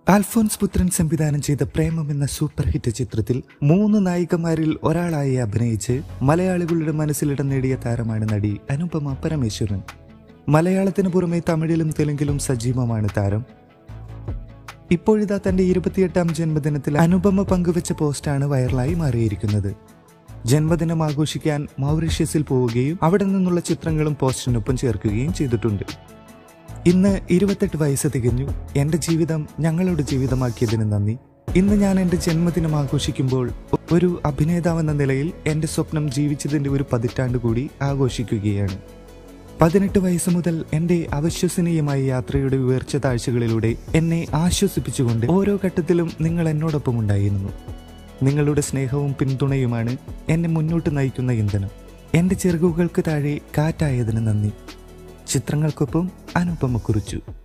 അൽഫോൻസ് പുത്രൻ സംവിധാനം ചെയ്ത പ്രേമം എന്ന സൂപ്പർ ഹിറ്റ് ചിത്രത്തിൽ മൂന്ന് നായികമാരിൽ ഒരാളായി അഭിനയിച്ച് മലയാളികളുടെ മനസ്സിലിടം നേടിയ താരമാണ് നടി അനുപമ പരമേശ്വരൻ മലയാളത്തിന് പുറമെ തമിഴിലും തെലുങ്കിലും സജീവമാണ് താരം ഇപ്പോഴിതാ തന്റെ ഇരുപത്തിയെട്ടാം ജന്മദിനത്തിൽ അനുപമ പങ്കുവച്ച പോസ്റ്റാണ് വൈറലായി മാറിയിരിക്കുന്നത് ജന്മദിനം ആഘോഷിക്കാൻ മൗറീഷ്യസിൽ പോവുകയും അവിടെ നിന്നുള്ള ചിത്രങ്ങളും പോസ്റ്റിനൊപ്പം ചേർക്കുകയും ചെയ്തിട്ടുണ്ട് ഇന്ന് ഇരുപത്തെട്ട് വയസ്സ് തികഞ്ഞു എൻ്റെ ജീവിതം ഞങ്ങളുടെ ജീവിതമാക്കിയതിന് നന്ദി ഇന്ന് ഞാൻ എൻ്റെ ജന്മദിനം ആഘോഷിക്കുമ്പോൾ ഒരു അഭിനേതാവെന്ന നിലയിൽ എൻ്റെ സ്വപ്നം ജീവിച്ചതിൻ്റെ ഒരു പതിറ്റാണ്ട് കൂടി ആഘോഷിക്കുകയാണ് പതിനെട്ട് വയസ്സ് മുതൽ എൻ്റെ അവിശ്വസനീയമായ യാത്രയുടെ ഉയർച്ച താഴ്ചകളിലൂടെ എന്നെ ആശ്വസിപ്പിച്ചുകൊണ്ട് ഓരോ ഘട്ടത്തിലും നിങ്ങൾ എന്നോടൊപ്പം ഉണ്ടായിരുന്നു നിങ്ങളുടെ സ്നേഹവും പിന്തുണയുമാണ് എന്നെ മുന്നോട്ട് നയിക്കുന്ന ഇന്ധനം എൻ്റെ ചിറകുകൾക്ക് താഴെ കാറ്റായതിന് നന്ദി ചിത്രങ്ങൾക്കൊപ്പം അനുപമ കുറിച്ചു